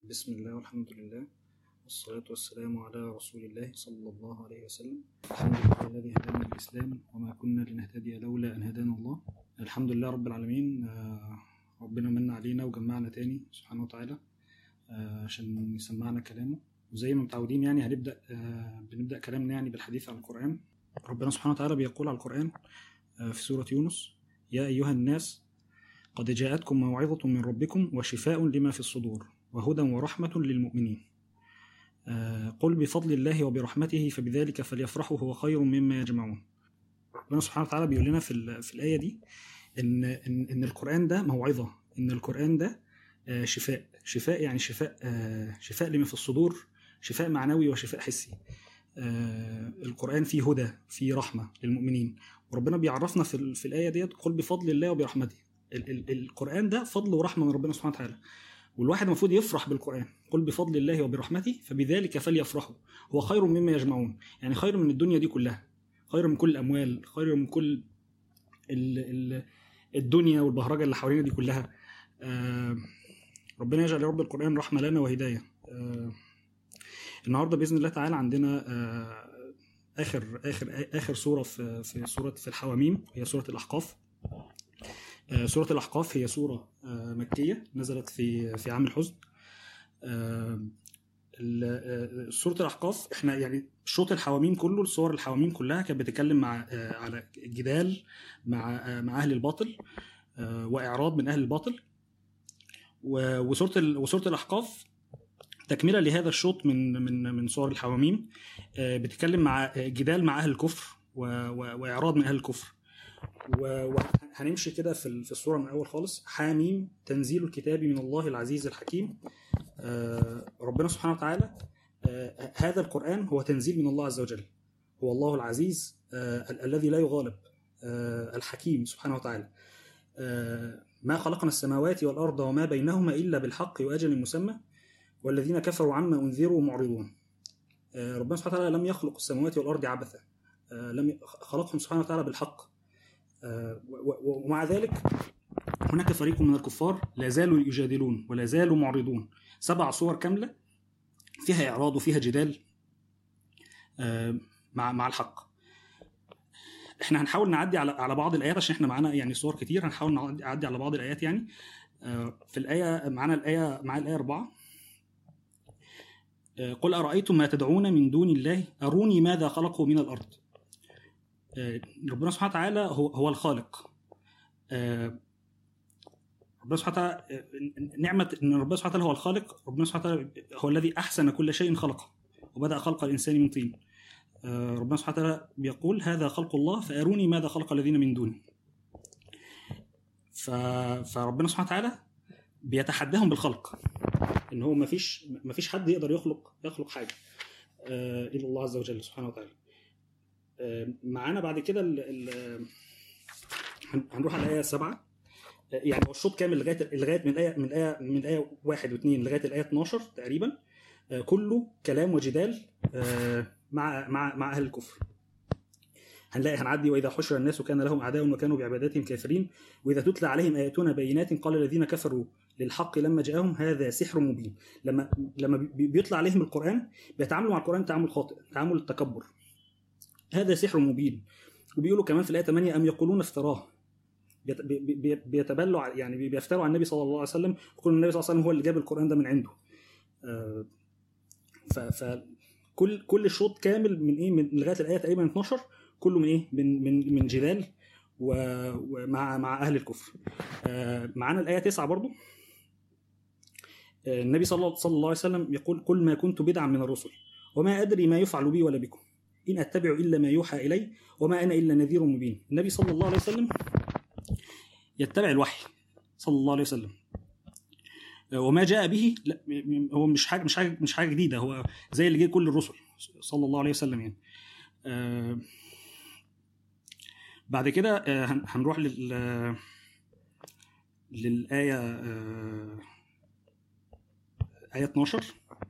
بسم الله والحمد لله والصلاة والسلام على رسول الله صلى الله عليه وسلم الحمد لله الذي هدانا للإسلام وما كنا لنهتدي لولا أن هدانا الله الحمد لله رب العالمين آه، ربنا من علينا وجمعنا تاني سبحانه وتعالى آه، عشان يسمعنا كلامه وزي ما متعودين يعني هنبدأ آه، بنبدأ كلامنا يعني بالحديث عن القرآن ربنا سبحانه وتعالى بيقول على القرآن آه، في سورة يونس يا أيها الناس قد جاءتكم موعظة من ربكم وشفاء لما في الصدور وهدى ورحمة للمؤمنين آه، قل بفضل الله وبرحمته فبذلك فليفرحوا هو خير مما يجمعون ربنا سبحانه وتعالى بيقول لنا في, ال- في الآية دي إن, إن, إن القرآن ده موعظة إن القرآن ده آه، شفاء شفاء يعني شفاء آه، شفاء لما في الصدور شفاء معنوي وشفاء حسي آه، القرآن فيه هدى فيه رحمة للمؤمنين وربنا بيعرفنا في, ال- في الآية ديت قل بفضل الله وبرحمته ال- ال- القرآن ده فضل ورحمة من ربنا سبحانه وتعالى والواحد المفروض يفرح بالقرآن قل بفضل الله وبرحمته فبذلك فليفرحوا هو خير مما يجمعون يعني خير من الدنيا دي كلها خير من كل الأموال خير من كل ال ال الدنيا والبهرجة اللي حوالينا دي كلها آه ربنا يجعل يا رب القرآن رحمة لنا وهداية آه النهاردة بإذن الله تعالى عندنا آه آخر آخر آخر سورة في في سورة في الحواميم هي سورة الأحقاف آه، سورة الأحقاف هي سورة آه، مكية نزلت في في عام الحزن آه، ال- آه، سورة الأحقاف احنا يعني شوط الحواميم كله الصور الحواميم كلها كانت بتتكلم مع آه، على جدال مع آه، مع أهل الباطل آه، وإعراض من أهل الباطل و- وسورة ال- وسورة الأحقاف تكملة لهذا الشوط من من من صور الحواميم آه، بتتكلم مع آه، جدال مع أهل الكفر و- و- وإعراض من أهل الكفر و- وهنمشي كده في ال- في الصوره من الاول خالص حاميم تنزيل الكتاب من الله العزيز الحكيم آه، ربنا سبحانه وتعالى آه، هذا القران هو تنزيل من الله عز وجل هو الله العزيز آه، ال- الذي لا يغالب آه، الحكيم سبحانه وتعالى آه، ما خلقنا السماوات والارض وما بينهما الا بالحق واجل مسمى والذين كفروا عما انذروا معرضون آه، ربنا سبحانه وتعالى لم يخلق السماوات والارض عبثا آه، لم خلقهم سبحانه وتعالى بالحق آه، و- و- ومع ذلك هناك فريق من الكفار لا زالوا يجادلون ولا زالوا معرضون سبع صور كاملة فيها إعراض وفيها جدال آه، مع مع الحق احنا هنحاول نعدي على على بعض الايات عشان احنا معانا يعني صور كتير هنحاول نعدي نعدي على بعض الايات يعني آه، في الايه معانا الايه مع الايه 4 آه، قل ارايتم ما تدعون من دون الله اروني ماذا خلقوا من الارض آه، ربنا سبحانه وتعالى هو هو الخالق آه، ربنا سبحانه وتعالى آه، نعمة إن ربنا سبحانه وتعالى هو الخالق ربنا سبحانه وتعالى هو الذي أحسن كل شيء خلقه وبدأ خلق الإنسان من طين آه، ربنا سبحانه وتعالى بيقول هذا خلق الله فأروني ماذا خلق الذين من دونه ف... فربنا سبحانه وتعالى بيتحداهم بالخلق ان هو ما فيش ما فيش حد يقدر يخلق يخلق حاجه آه، الا الله عز وجل سبحانه وتعالى آه، معانا بعد كده ال... ال... هن- هنروح على الايه السابعه يعني هو الشوط كامل لغايه لغايه من الايه من الايه من الايه 1 و2 لغايه الايه 12 تقريبا آه، كله كلام وجدال آه، مع مع مع اهل الكفر هنلاقي هنعدي واذا حشر الناس كان لهم اعداء وكانوا بعبادتهم كافرين واذا تتلى عليهم اياتنا بينات قال الذين كفروا للحق لما جاءهم هذا سحر مبين لما لما بي- بيطلع عليهم القران بيتعاملوا مع القران تعامل خاطئ تعامل التكبر هذا سحر مبين وبيقولوا كمان في الايه 8 ام يقولون افتراه بيت- بي- بي- بيتبلوا على- يعني بي- بيفتروا على النبي صلى الله عليه وسلم يقولون النبي صلى الله عليه وسلم هو اللي جاب القران ده من عنده آه، ف ف كل كل شوط كامل من ايه من لغايه الايه تقريبا 12 كله من ايه من من من جدال و- ومع مع اهل الكفر آه، معانا الايه 9 برضو آه، النبي صلى الله صلى الله عليه وسلم يقول كل ما كنت بدعا من الرسل وما ادري ما يفعل بي ولا بكم ان اتبع الا ما يوحى الي وما انا الا نذير مبين النبي صلى الله عليه وسلم يتبع الوحي صلى الله عليه وسلم وما جاء به لا م- هو مش حاجه مش حاجه مش حاجه جديده هو زي اللي جه كل الرسل صلى الله عليه وسلم يعني آه، بعد كده آه، هن- هنروح لل للآية آه، آية 12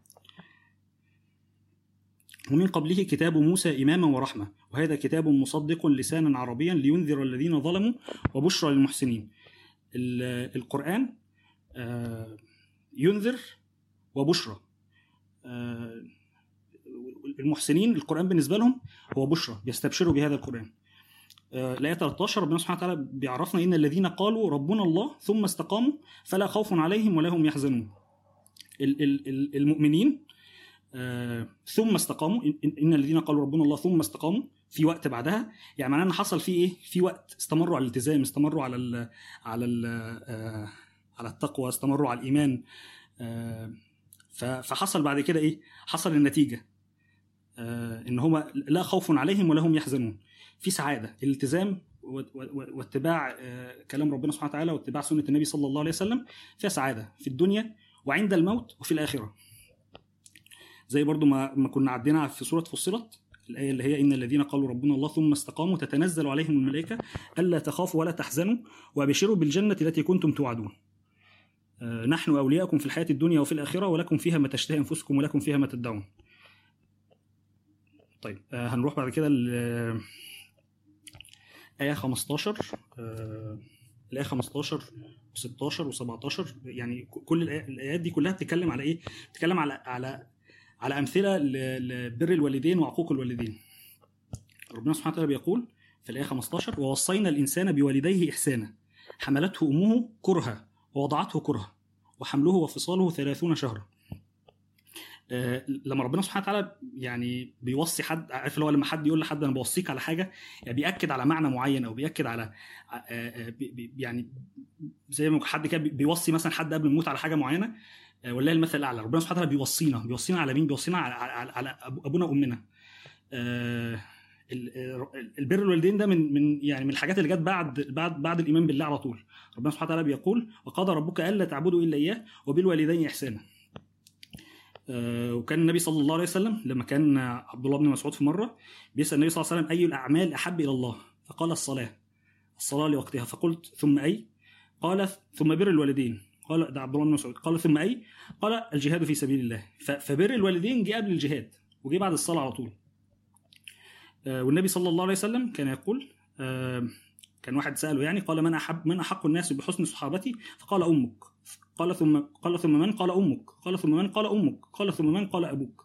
ومن قبله كتاب موسى إماما ورحمة وهذا كتاب مصدق لسانا عربيا لينذر الذين ظلموا وبشرى للمحسنين ال- القرآن آه، ينذر وبشرى آه، المحسنين القران بالنسبه لهم هو بشرى بيستبشروا بهذا القران آه، الآية 13 ربنا سبحانه وتعالى بيعرفنا إن الذين قالوا ربنا الله ثم استقاموا فلا خوف عليهم ولا هم يحزنون ال- ال- ال- المؤمنين آه، ثم استقاموا إن- إن الذين قالوا ربنا الله ثم استقاموا في وقت بعدها يعني معناه ان حصل فيه ايه في وقت استمروا على الالتزام استمروا على ال على ال آه، على التقوى استمروا على الايمان آه، ف- فحصل بعد كده ايه حصل النتيجه آه، ان هم لا خوف عليهم ولا هم يحزنون في سعاده الالتزام و- و- واتباع آه، كلام ربنا سبحانه وتعالى واتباع سنه النبي صلى الله عليه وسلم فيها سعاده في الدنيا وعند الموت وفي الاخره زي برضو ما ما كنا عدينا في سوره فصلت الآية اللي هي إن الذين قالوا ربنا الله ثم استقاموا تتنزل عليهم الملائكة ألا تخافوا ولا تحزنوا وأبشروا بالجنة التي كنتم توعدون آه، نحن أولياءكم في الحياة الدنيا وفي الآخرة ولكم فيها ما تشتهي أنفسكم ولكم فيها ما تدعون طيب آه، هنروح بعد كده ل آية 15 آه، الآية 15 و16 و17 يعني ك- كل الآي- الآيات دي كلها بتتكلم على إيه؟ بتتكلم على على على أمثلة ل- لبر الوالدين وعقوق الوالدين. ربنا سبحانه وتعالى بيقول في الآية 15 ووصينا الإنسان بوالديه إحسانا حملته أمه كرها ووضعته كرها وحمله وفصاله ثلاثون شهرا آه، لما ربنا سبحانه وتعالى يعني بيوصي حد عارف اللي هو لما حد يقول لحد انا بوصيك على حاجه يعني بياكد على معنى معين او بياكد على آه، آه، بي- بي- يعني زي ما حد كده بيوصي مثلا حد قبل الموت على حاجه معينه آه، ولله المثل الاعلى ربنا سبحانه وتعالى بيوصينا بيوصينا على مين بيوصينا على, على, على أبو- ابونا وامنا آه، ال- ال- البر الوالدين ده من من يعني من الحاجات اللي جت بعد بعد بعد الايمان بالله على طول ربنا سبحانه وتعالى بيقول وقضى ربك الا تعبدوا الا اياه وبالوالدين احسانا آه، وكان النبي صلى الله عليه وسلم لما كان عبد الله بن مسعود في مره بيسال النبي صلى الله عليه وسلم اي الاعمال احب الى الله فقال الصلاه الصلاه لوقتها فقلت ثم اي قال ثم بر الوالدين قال ده عبد الله بن مسعود قال ثم اي قال الجهاد في سبيل الله ف- فبر الوالدين جه قبل الجهاد وجه بعد الصلاه على طول آه، والنبي صلى الله عليه وسلم كان يقول آه، كان واحد ساله يعني قال من احب من احق الناس بحسن صحابتي فقال امك قال ثم قال ثم من قال امك قال ثم من قال امك قال ثم من قال ابوك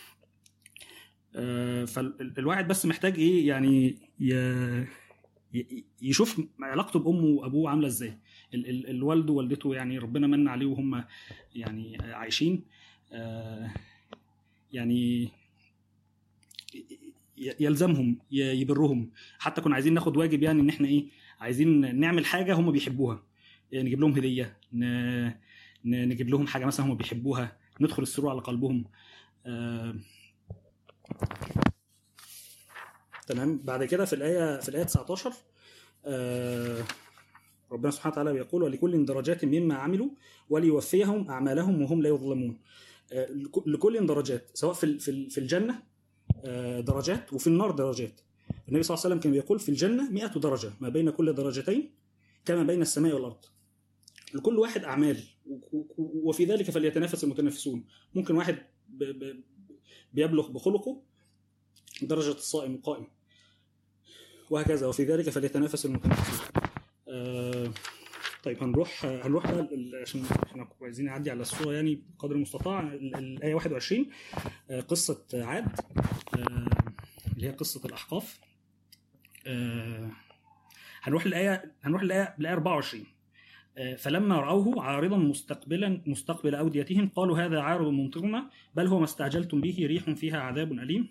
آه، فالواحد بس محتاج ايه يعني ي- ي- يشوف علاقته بامه وابوه عامله ازاي ال- ال- الوالد ووالدته يعني ربنا من عليه وهم يعني عايشين آه، يعني ي- يلزمهم ي- يبرهم حتى كنا عايزين ناخد واجب يعني ان احنا ايه عايزين نعمل حاجه هم بيحبوها يعني نجيب لهم هديه ن- ن- نجيب لهم حاجه مثلا هم بيحبوها ندخل السرور على قلبهم آه، تمام بعد كده في الايه في الايه 19 آه، ربنا سبحانه وتعالى بيقول ولكل درجات مما عملوا وليوفيهم اعمالهم وهم لا يظلمون آه، لك- لكل درجات سواء في ال- في ال- في الجنه آه، درجات وفي النار درجات النبي صلى الله عليه وسلم كان بيقول في الجنه 100 درجه ما بين كل درجتين كما بين السماء والارض لكل واحد اعمال و- و- وفي ذلك فليتنافس المتنافسون ممكن واحد ب- ب- بيبلغ بخلقه درجه الصائم القائم وهكذا وفي ذلك فليتنافس المتنافسون آه، طيب هنروح هنروح بقى ال- عشان احنا عايزين نعدي على الصوره يعني بقدر المستطاع ال- الايه 21 آه، قصه عاد آه، اللي هي قصه الاحقاف آه، هنروح الايه هنروح الايه الايه 24 آه، فلما راوه عارضا مستقبلا مستقبل اوديتهم قالوا هذا عارض ممطرنا بل هو ما استعجلتم به ريح فيها عذاب اليم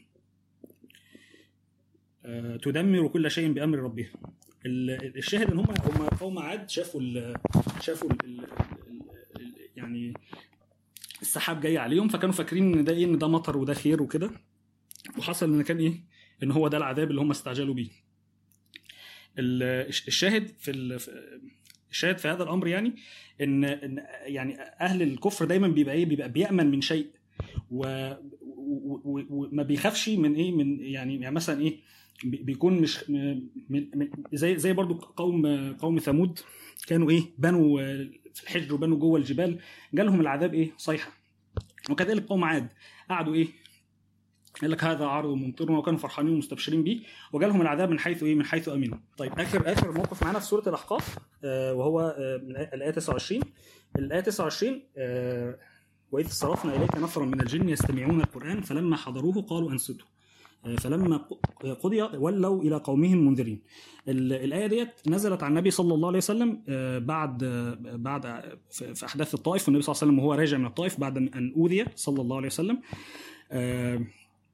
آه، تدمر كل شيء بامر ربها ال- الشاهد ان هم هم قوم عاد شافوا ال شافوا ال ال ال يعني السحاب جاي عليهم فكانوا فاكرين ان ده ايه ان ده مطر وده خير وكده وحصل ان كان ايه ان هو ده العذاب اللي هم استعجلوا بيه ال- الشاهد في ال- في- الشاهد في هذا الامر يعني ان ان يعني اهل الكفر دايما بيبقى ايه بيبقى بيامن من شيء و- و- و- وما بيخافش من ايه من يعني يعني مثلا ايه بي- بيكون مش من من زي زي برضو قوم قوم ثمود كانوا ايه بنوا في الحجر وبنوا جوه الجبال جالهم العذاب ايه صيحه وكذلك قوم عاد قعدوا ايه قال لك هذا عرض ممطرنا وكانوا فرحانين ومستبشرين بيه وجالهم العذاب من حيث ايه من حيث امنوا طيب اخر اخر موقف معانا في سوره الاحقاف آه وهو آه من الايه 29 الايه 29 آه واذ صرفنا اليك نفرا من الجن يستمعون القران فلما حضروه قالوا انصتوا آه، فلما ق- قضي ولوا الى قومهم منذرين ال- الايه ديت نزلت على النبي صلى الله عليه وسلم آه، بعد آه، بعد آه، في في احداث الطائف والنبي صلى الله عليه وسلم وهو راجع من الطائف بعد ان اوذي صلى الله عليه وسلم آه،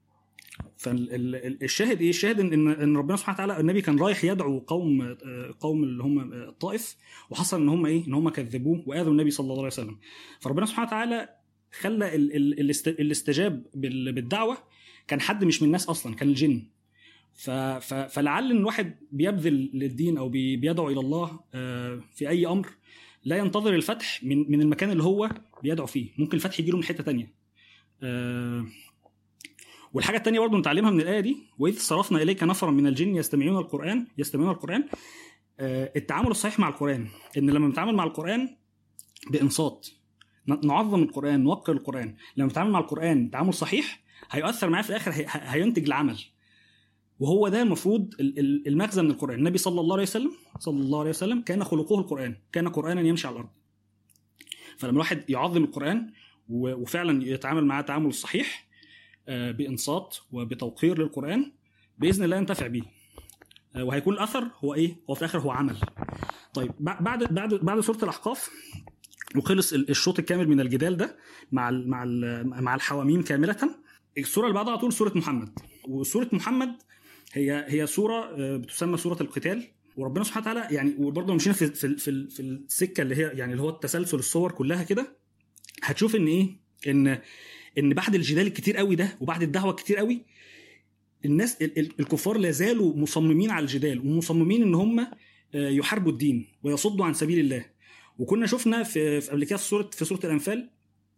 فالشاهد ايه؟ الشاهد ان ان إن ربنا سبحانه وتعالى النبي كان رايح يدعو قوم آه، قوم اللي هم آه، الطائف وحصل ان هم ايه؟ ان هم كذبوه واذوا النبي صلى الله عليه وسلم. فربنا سبحانه وتعالى خلى ال- ال- الاست- اللي استجاب بال- بالدعوه كان حد مش من الناس اصلا كان الجن. ف- ف- فلعل ان الواحد بيبذل للدين او بي- بيدعو الى الله آه، في اي امر لا ينتظر الفتح من من المكان اللي هو بيدعو فيه، ممكن الفتح يجيله من حته تانية. آه، والحاجه الثانيه برضه نتعلمها من الايه دي واذ صرفنا اليك نفرا من الجن يستمعون القران يستمعون القران آه، التعامل الصحيح مع القران ان لما بنتعامل مع القران بانصات ن- نعظم القران نوقر القران لما بنتعامل مع القران تعامل صحيح هيؤثر معايا في الاخر هي- ه- هينتج العمل وهو ده المفروض ال- ال- المغزى من القران النبي صلى الله عليه وسلم صلى الله عليه وسلم كان خلقه القران كان قرانا يمشي على الارض فلما الواحد يعظم القران و- وفعلا يتعامل معاه تعامل صحيح آه، بانصات وبتوقير للقران باذن الله ينتفع بيه آه، وهيكون الاثر هو ايه؟ هو في الاخر هو عمل. طيب بع- بعد بعد بعد سوره الاحقاف وخلص ال- الشوط الكامل من الجدال ده مع ال مع ال مع الحواميم كامله السوره اللي بعدها على طول سوره محمد وسوره محمد هي هي سوره آه، بتسمى سوره القتال وربنا سبحانه وتعالى يعني وبرضه مشينا في في في, في السكه اللي هي يعني اللي هو التسلسل الصور كلها كده هتشوف ان ايه؟ ان ان بعد الجدال الكتير قوي ده وبعد الدعوه الكتير قوي الناس ال- ال- الكفار لا زالوا مصممين على الجدال ومصممين ان هم آه، يحاربوا الدين ويصدوا عن سبيل الله وكنا شفنا في في قبل كده في سوره في سوره الانفال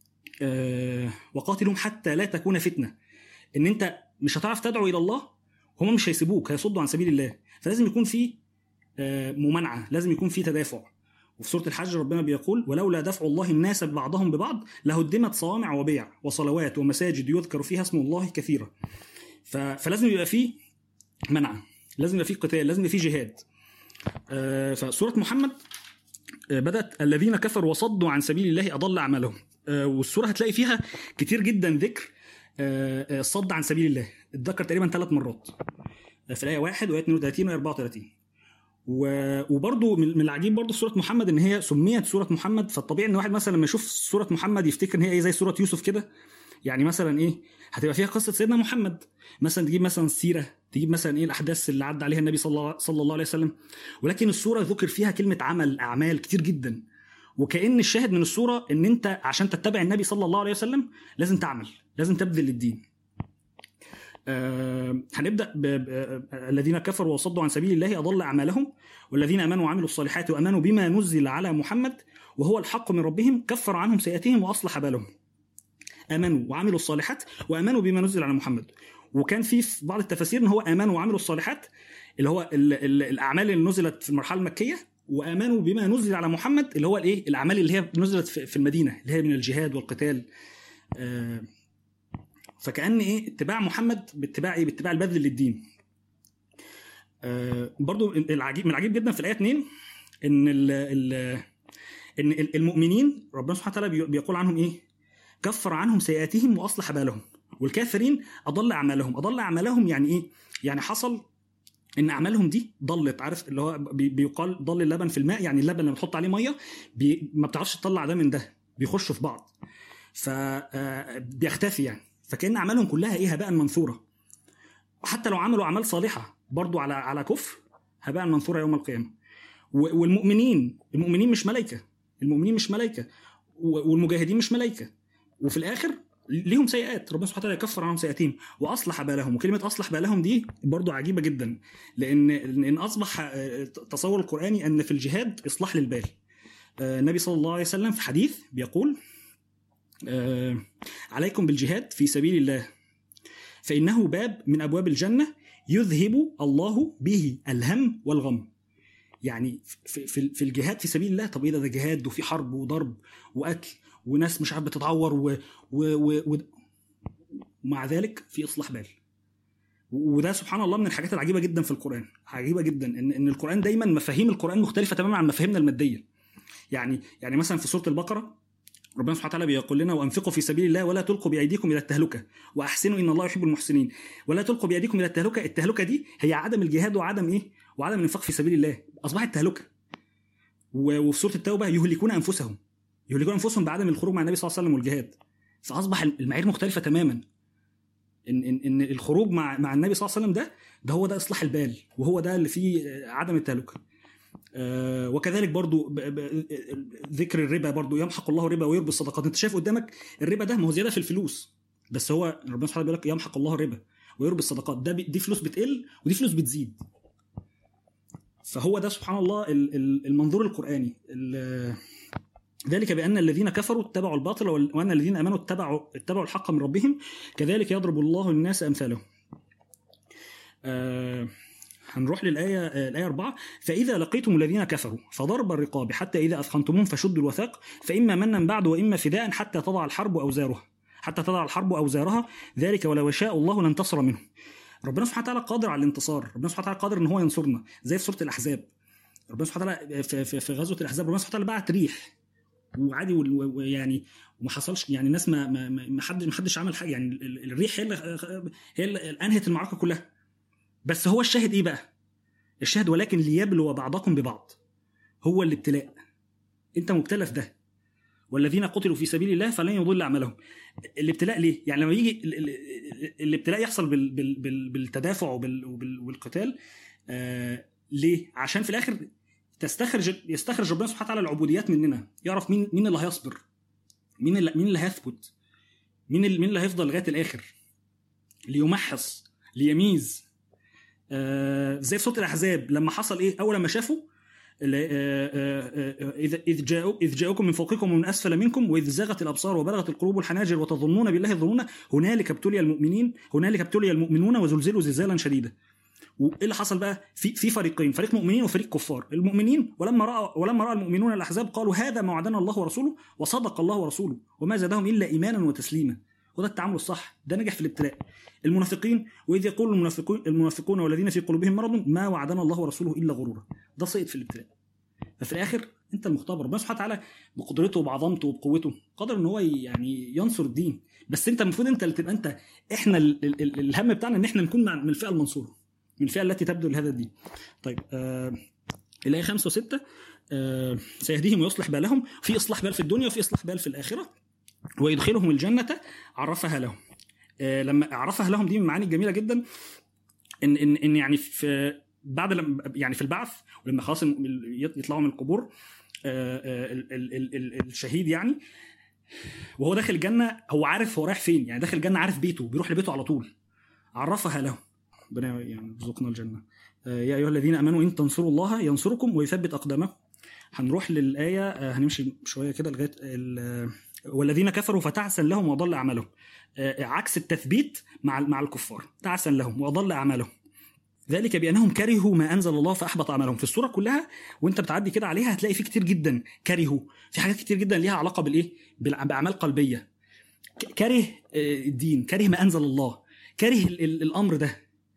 آه، وقاتلهم حتى لا تكون فتنه ان انت مش هتعرف تدعو الى الله هم مش هيسيبوك هيصدوا عن سبيل الله فلازم يكون في آه، ممانعه لازم يكون في تدافع وفي سوره الحج ربنا بيقول ولولا دفع الله الناس بعضهم ببعض لهدمت صوامع وبيع وصلوات ومساجد يذكر فيها اسم الله كثيرا ف... فلازم يبقى فيه منع لازم يبقى فيه قتال لازم يبقى فيه جهاد آه، فسوره محمد آه، بدات الذين كفروا وصدوا عن سبيل الله اضل اعمالهم آه، والسوره هتلاقي فيها كتير جدا ذكر آه، آه، الصد عن سبيل الله اتذكر تقريبا ثلاث مرات آه، في الايه 1 وايه 32 وايه 34 و- وبرضه من من العجيب برضه في سوره محمد ان هي سميت سوره محمد فالطبيعي ان واحد مثلا لما يشوف سوره محمد يفتكر ان هي ايه زي سوره يوسف كده يعني مثلا ايه هتبقى فيها قصه سيدنا محمد مثلا تجيب مثلا سيره تجيب مثلا ايه الاحداث اللي عدى عليها النبي صلى الله, صلى الله عليه وسلم ولكن السوره ذكر فيها كلمه عمل اعمال كتير جدا وكأن الشاهد من السوره ان انت عشان تتبع النبي صلى الله عليه وسلم لازم تعمل لازم تبذل للدين آه هنبدا ب... ب... آه، الذين كفروا وصدوا عن سبيل الله اضل اعمالهم والذين امنوا وعملوا الصالحات وامنوا بما نزل على محمد وهو الحق من ربهم كفر عنهم سيئاتهم واصلح بالهم امنوا وعملوا الصالحات وامنوا بما نزل على محمد وكان في في بعض التفاسير ان هو امنوا وعملوا الصالحات اللي هو ال ال الاعمال اللي نزلت في المرحله المكيه وامنوا بما نزل على محمد اللي هو الايه الاعمال اللي هي نزلت في في المدينه اللي هي من الجهاد والقتال آه، فكأن ايه اتباع محمد باتباع ايه باتباع البذل للدين آه، برضو العجيب من العجيب جدا في الايه 2 ان ال ال ان ال- المؤمنين ربنا سبحانه وتعالى بي- بيقول عنهم ايه كفر عنهم سيئاتهم واصلح بالهم والكافرين اضل اعمالهم اضل اعمالهم يعني ايه يعني حصل ان اعمالهم دي ضلت عارف اللي هو بي- بيقال ضل اللبن في الماء يعني اللبن لما تحط عليه ميه بي ما بتعرفش تطلع ده من ده بيخشوا في بعض ف آه، بيختفي يعني فكان اعمالهم كلها ايه هباء منثوره حتى لو عملوا اعمال صالحه برضو على على كفر هباء منثوره يوم القيامه و- والمؤمنين المؤمنين مش ملائكه المؤمنين مش ملائكه و- والمجاهدين مش ملائكه وفي الاخر ليهم سيئات ربنا سبحانه وتعالى يكفر عنهم سيئاتهم واصلح بالهم وكلمه اصلح بالهم دي برضو عجيبه جدا لان لان اصبح آه، التصور القراني ان في الجهاد اصلاح للبال آه، النبي صلى الله عليه وسلم في حديث بيقول آه، عليكم بالجهاد في سبيل الله فإنه باب من أبواب الجنة يذهب الله به الهم والغم يعني في, في, في الجهاد في سبيل الله طب ايه ده ده جهاد وفي حرب وضرب وقتل وناس مش عارف بتتعور و, و, و, و ومع ذلك في اصلاح بال وده سبحان الله من الحاجات العجيبه جدا في القران عجيبه جدا ان ان القران دايما مفاهيم القران مختلفه تماما عن مفاهيمنا الماديه يعني يعني مثلا في سوره البقره ربنا سبحانه وتعالى بيقول لنا وانفقوا في سبيل الله ولا تلقوا بايديكم الى التهلكه واحسنوا ان الله يحب المحسنين ولا تلقوا بايديكم الى التهلكه التهلكه دي هي عدم الجهاد وعدم ايه وعدم الانفاق في سبيل الله اصبحت تهلكه و- وفي سوره التوبه يهلكون انفسهم يهلكون انفسهم بعدم الخروج مع النبي صلى الله عليه وسلم والجهاد فاصبح المعايير مختلفه تماما ان ان ان الخروج مع مع النبي صلى الله عليه وسلم ده ده هو ده اصلاح البال وهو ده اللي فيه عدم التهلكه آه، وكذلك برضو ب- ب- ذكر الربا برضو يمحق الله الربا ويربي الصدقات انت شايف قدامك الربا ده ما هو زياده في الفلوس بس هو ربنا سبحانه بيقول لك يمحق الله الربا ويربي الصدقات ده بي- دي فلوس بتقل ودي فلوس بتزيد فهو ده سبحان الله ال- ال- المنظور القراني ال- ذلك بان الذين كفروا اتبعوا الباطل وال- وان الذين امنوا اتبعوا اتبعوا الحق من ربهم كذلك يضرب الله الناس امثالهم آه هنروح للآية آه، الآية 4 فإذا لقيتم الذين كفروا فضرب الرقاب حتى إذا أثخنتموهم فشدوا الوثاق فإما منا بعد وإما فداء حتى تضع الحرب أوزارها حتى تضع الحرب أوزارها ذلك ولو شاء الله لانتصر منهم ربنا سبحانه وتعالى قادر على الانتصار ربنا سبحانه وتعالى قادر ان هو ينصرنا زي في سوره الاحزاب ربنا سبحانه وتعالى في, في, في غزوه الاحزاب ربنا سبحانه وتعالى بعت ريح وعادي وال- و- ويعني وما حصلش يعني الناس ما ما ما ما حدش ما حدش عمل حاجه يعني ال- ال- الريح هي اللي هي اللي انهت المعركه كلها بس هو الشاهد ايه بقى؟ الشاهد ولكن ليبلو بعضكم ببعض هو الابتلاء انت مبتلى في ده والذين قتلوا في سبيل الله فلن يضل اعمالهم الابتلاء ليه يعني لما يجي ال- ال- ال- الابتلاء يحصل بال بال بال بالتدافع وبال وبال والقتال آه ليه عشان في الاخر تستخرج يستخرج ربنا سبحانه وتعالى العبوديات مننا يعرف مين مين اللي هيصبر مين اللي مين اللي هيثبت مين اللي مين اللي هيفضل لغايه الاخر ليمحص ليميز آه زي في سوره الاحزاب لما حصل ايه اول ما شافوا ال- آه، آه، آه، اذا اذ جاءوا اذ جاءكم من فوقكم ومن اسفل منكم واذ زاغت الابصار وبلغت القلوب الحناجر وتظنون بالله الظنون هنالك ابتلي المؤمنين هنالك ابتلي المؤمنون وزلزلوا زلزالا شديدا وايه اللي حصل بقى في في فريقين فريق مؤمنين وفريق كفار المؤمنين ولما راى ولما راى المؤمنون الاحزاب قالوا هذا ما وعدنا الله ورسوله وصدق الله ورسوله وما زادهم الا ايمانا وتسليما وده التعامل الصح ده نجح في الابتلاء المنافقين واذ يقول المنافقون المنافقون والذين في قلوبهم مرض ما وعدنا الله ورسوله الا غرورا ده سقط في الابتلاء ففي الاخر انت المختبر ربنا سبحانه وتعالى بقدرته وبعظمته وبقوته قادر ان هو يعني ينصر الدين بس انت المفروض انت اللي تبقى انت احنا ال ال ال الهم بتاعنا ان احنا نكون مع من الفئه المنصوره من الفئه التي تبذل هذا الدين طيب آه الايه خمسه وسته آه سيهديهم ويصلح بالهم في اصلاح بال في الدنيا وفي اصلاح بال في الاخره ويدخلهم الجنه عرفها لهم آه لما عرفها لهم دي من المعاني الجميله جدا ان ان ان يعني في بعد لما يعني في البعث ولما خلاص الم- يطلعوا من القبور آه، آه، ال- ال- ال- ال- الشهيد يعني وهو داخل الجنه هو عارف هو رايح فين يعني داخل الجنه عارف بيته بيروح لبيته على طول عرفها لهم ربنا يعني يرزقنا الجنه آه، يا ايها الذين امنوا ان تنصروا الله ينصركم ويثبت اقدامكم هنروح للايه آه، هنمشي شويه كده لغايه ال- آه، والذين كفروا فتعسا لهم وضل اعمالهم آه، عكس التثبيت مع مع الكفار تعسا لهم وضل اعمالهم ذلك بانهم كرهوا ما انزل الله فاحبط اعمالهم في السوره كلها وانت بتعدي كده عليها هتلاقي في كتير جدا كرهوا في حاجات كتير جدا ليها علاقه بالايه بالع- باعمال قلبيه ك- كره آه، الدين كره ما انزل الله كره ال- ال- الامر ده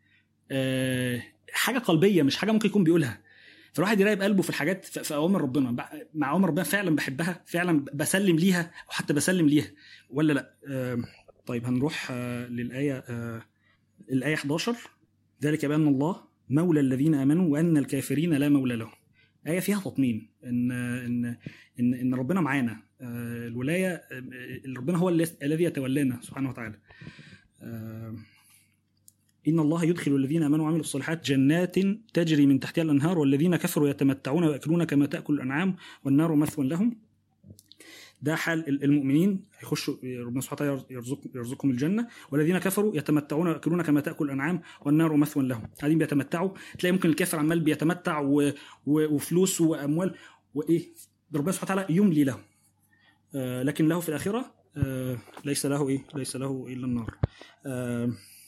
آه، حاجه قلبيه مش حاجه ممكن يكون بيقولها فالواحد يراقب قلبه في الحاجات في في اوامر ربنا بع- مع اوامر ربنا فعلا بحبها فعلا بسلم ليها او حتى بسلم ليها ولا لا آه، طيب هنروح آه، للايه آه، الايه 11 ذلك بان الله مولى الذين امنوا وان الكافرين لا مولى لهم آية فيها تطمين إن إن إن, إن ربنا معانا آه، الولاية آه، ربنا هو اللي- الذي يتولانا سبحانه وتعالى آه، إن الله يدخل الذين آمنوا وعملوا الصالحات جنات تجري من تحتها الأنهار والذين كفروا يتمتعون ويأكلون كما تأكل الأنعام والنار مثوى لهم ده حال ال- المؤمنين هيخشوا ربنا سبحانه وتعالى يرزق يرزقهم الجنه والذين كفروا يتمتعون وياكلون كما تاكل الانعام والنار مثوى لهم قاعدين بيتمتعوا تلاقي ممكن الكافر عمال بيتمتع و... و... وفلوس واموال وايه ربنا سبحانه وتعالى يملي له آه لكن له في الاخره آه ليس له ايه ليس له الا النار آه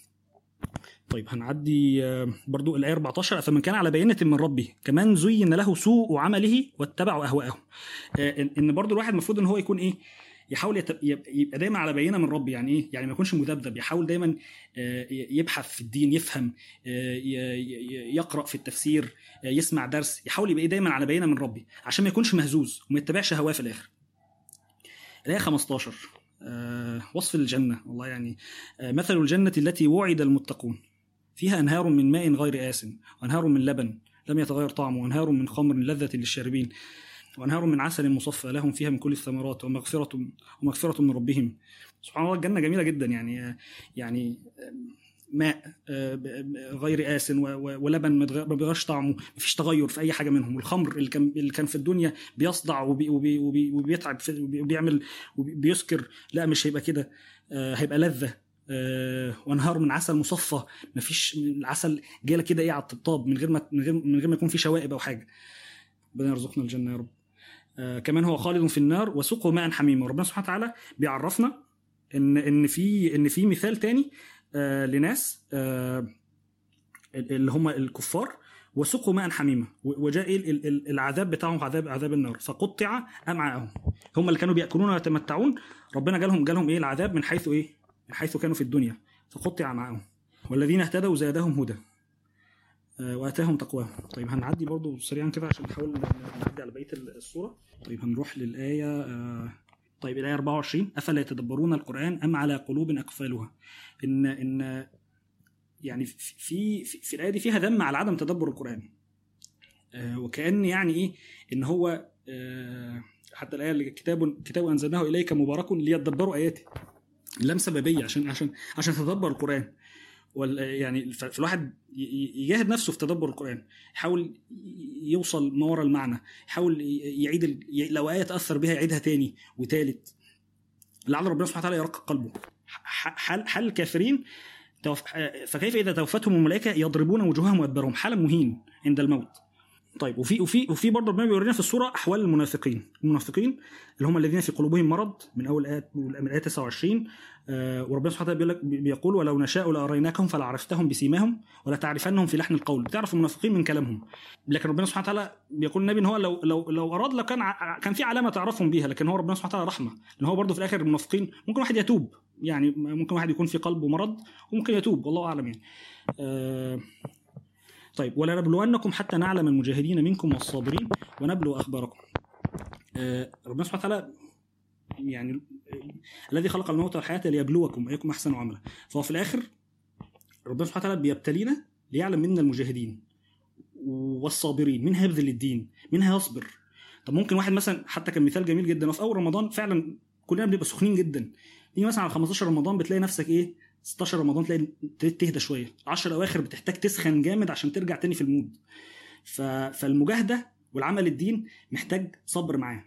طيب هنعدي آه، برضو الآية 14 فمن كان على بينة من ربه كمان زين له سوء عمله واتبعوا أهواءهم آه، إن- إن برضو الواحد المفروض إن هو يكون إيه يحاول يت- يب- يبقى دايما على بينه من ربي يعني ايه يعني ما يكونش مذبذب يحاول دايما آه، يبحث في الدين يفهم آه، ي- ي- يقرا في التفسير آه، يسمع درس يحاول يبقى إيه دايما على بينه من ربي عشان ما يكونش مهزوز وما يتبعش هواه في الاخر الايه 15 آه وصف الجنه والله يعني آه مثل الجنه التي وعد المتقون فيها انهار من ماء غير آس وانهار من لبن لم يتغير طعمه وانهار من خمر لذة للشاربين وانهار من عسل مصفى لهم فيها من كل الثمرات ومغفرة ومغفرة من ربهم سبحان الله الجنة جميلة جدا يعني يعني ماء غير آس ولبن ما بيغيرش طعمه مفيش تغير في أي حاجة منهم والخمر اللي كان اللي كان في الدنيا بيصدع وبي وبي وبي وبيتعب وبيعمل وبيسكر لا مش هيبقى كده هيبقى لذة وانهار من عسل مصفى مفيش العسل جاي كده ايه على الطبطاب من غير ما من غير من غير ما يكون في شوائب او حاجه ربنا يرزقنا الجنه يا رب آه كمان هو خالد في النار وسقوا ماء حميما وربنا سبحانه وتعالى بيعرفنا ان ان في ان في مثال تاني آه لناس آه اللي هم الكفار وسقوا ماء حميما وجاء العذاب بتاعهم عذاب عذاب النار فقطع امعاءهم هم اللي كانوا بياكلون ويتمتعون ربنا جالهم جالهم ايه العذاب من حيث ايه من حيث كانوا في الدنيا فقطع معهم والذين اهتدوا زادهم هدى واتاهم تقواهم طيب هنعدي برضو سريعا كده عشان نحاول نعدي على بقيه الصوره طيب هنروح للايه طيب الايه 24 افلا يتدبرون القران ام على قلوب اقفالها ان ان يعني في في, في الايه دي فيها ذم على عدم تدبر القران وكان يعني ايه ان هو حتى الايه اللي كتاب كتاب انزلناه اليك مبارك ليتدبروا اياته لام سببيه عشان عشان عشان تدبر القران يعني فالواحد يجاهد نفسه في تدبر القران يحاول يوصل ما وراء المعنى يحاول يعيد ال... لو ايه تاثر بها يعيدها تاني وتالت لعل ربنا سبحانه وتعالى يرقق قلبه حال حال الكافرين توف... فكيف اذا توفتهم الملائكه يضربون وجوههم وادبارهم حاله مهين عند الموت طيب وفي وفي وفي برضه ربنا بيورينا في الصوره احوال المنافقين، المنافقين اللي هم الذين في قلوبهم مرض من اول ايه من الايه 29 آه وربنا سبحانه وتعالى بيقول لك بيقول ولو نشاء لاريناكهم فلعرفتهم بسيماهم ولتعرفنهم في لحن القول، بتعرف المنافقين من كلامهم. لكن ربنا سبحانه وتعالى بيقول النبي ان هو لو لو لو اراد لو كان ع... كان في علامه تعرفهم بيها لكن هو ربنا سبحانه وتعالى رحمه، لان هو برضه في الاخر المنافقين ممكن واحد يتوب يعني ممكن واحد يكون في قلبه مرض وممكن يتوب والله اعلم يعني. آه طيب ولنبلونكم حتى نعلم المجاهدين منكم والصابرين ونبلو اخباركم. آه ربنا سبحانه وتعالى يعني الذي خلق الموت والحياه ليبلوكم ايكم احسن عملا فهو في الاخر ربنا سبحانه وتعالى بيبتلينا ليعلم منا المجاهدين والصابرين مين هيبذل الدين مين هيصبر طب ممكن واحد مثلا حتى كان مثال جميل جدا وفي اول رمضان فعلا كلنا بنبقى سخنين جدا تيجي مثلا على 15 رمضان بتلاقي نفسك ايه 16 رمضان تلاقي تهدى شويه 10 الاواخر بتحتاج تسخن جامد عشان ترجع تاني في المود ف... فالمجاهده والعمل الدين محتاج صبر معاه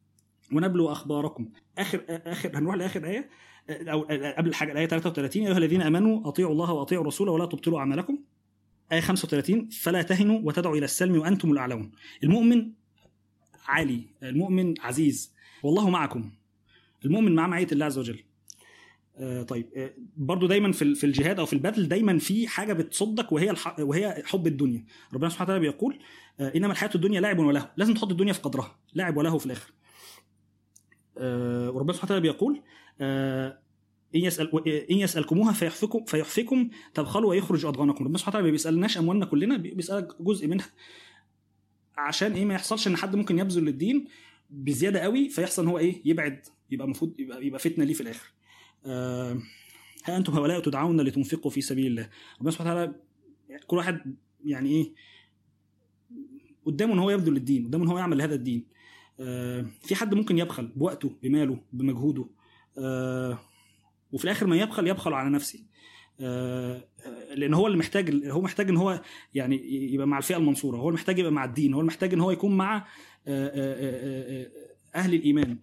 ونبلو اخباركم اخر اخر هنروح لاخر ايه او قبل حاجه الايه 33 يا ايها الذين امنوا اطيعوا الله واطيعوا الرسول ولا تبطلوا اعمالكم ايه 35 فلا تهنوا وتدعوا الى السلم وانتم الاعلون المؤمن عالي المؤمن عزيز والله معكم المؤمن مع معيه الله عز وجل آه طيب آه برضو دايما في في الجهاد او في البذل دايما في حاجه بتصدك وهي الح... وهي حب الدنيا ربنا سبحانه وتعالى بيقول آه انما الحياه الدنيا لعب وله لازم تحط الدنيا في قدرها لعب وله في الاخر آه وربنا سبحانه وتعالى بيقول آه إن, يسأل إن يسألكموها فيحفكم فيحفكم تبخلوا ويخرج أضغانكم ربنا سبحانه وتعالى ما بيسألناش أموالنا كلنا بيسألك جزء منها عشان إيه ما يحصلش إن حد ممكن يبذل للدين بزيادة قوي فيحصل إن هو إيه يبعد يبقى المفروض يبقى, يبقى فتنة ليه في الآخر آه ها أنتم هؤلاء تدعون لتنفقوا في سبيل الله ربنا سبحانه وتعالى كل واحد يعني إيه قدامه إن هو يبذل للدين قدامه إن هو يعمل لهذا الدين آه في حد ممكن يبخل بوقته بماله بمجهوده آه وفي الاخر ما يبخل يبخل على نفسه آه لان هو اللي محتاج هو محتاج ان هو يعني يبقى مع الفئه المنصوره هو محتاج يبقى مع الدين هو محتاج ان هو يكون مع اهل الايمان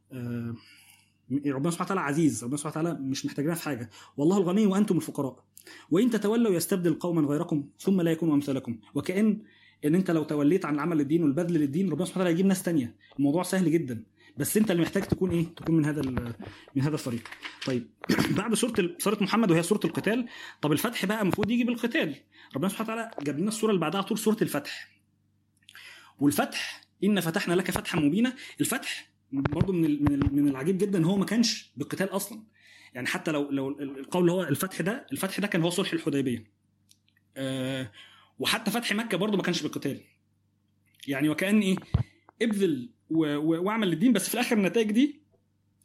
ربنا سبحانه وتعالى عزيز ربنا سبحانه وتعالى مش محتاجنا في حاجه والله الغني وانتم الفقراء وان تتولوا يستبدل قوما غيركم ثم لا يكونوا امثالكم وكان ان انت لو توليت عن العمل للدين والبذل للدين ربنا سبحانه وتعالى يجيب ناس تانية الموضوع سهل جدا بس انت اللي محتاج تكون ايه تكون من هذا من هذا الفريق طيب بعد سوره سوره محمد وهي سوره القتال طب الفتح بقى المفروض يجي بالقتال ربنا سبحانه وتعالى جاب لنا السوره اللي بعدها طول سوره الفتح والفتح ان فتحنا لك فتحا مبينا الفتح برضه من من من العجيب جدا ان هو ما كانش بالقتال اصلا يعني حتى لو لو القول اللي هو الفتح ده الفتح ده كان هو صلح الحديبيه آه وحتى فتح مكه برضه ما كانش بالقتال يعني وكان ايه ابذل واعمل للدين بس في الاخر النتائج دي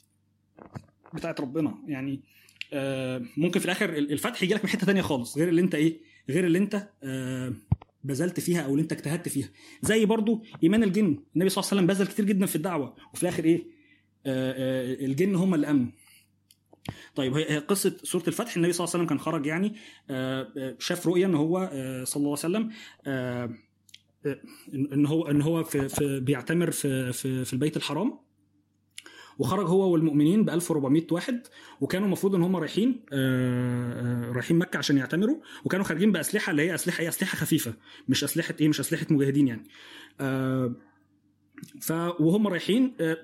بتاعت ربنا يعني آه، ممكن في الاخر الفتح يجي لك من حته تانية خالص غير اللي انت ايه غير اللي انت آه، بذلت فيها او اللي انت اجتهدت فيها زي برضو ايمان الجن النبي صلى الله عليه وسلم بذل كتير جدا في الدعوه وفي الاخر ايه آه، آه، الجن هم اللي امنوا طيب هي هي قصه سوره الفتح النبي صلى الله عليه وسلم كان خرج يعني آه، آه، شاف رؤيا ان هو آه، صلى الله عليه وسلم آه، آه، ان إن هو ان هو في في بيعتمر في في في البيت الحرام وخرج هو والمؤمنين ب 1400 واحد وكانوا المفروض ان هم رايحين آه، آه، رايحين مكه عشان يعتمروا وكانوا خارجين باسلحه اللي هي اسلحه ايه اسلحه خفيفه مش اسلحه ايه مش اسلحه مجاهدين يعني آه، ف وهم رايحين آه،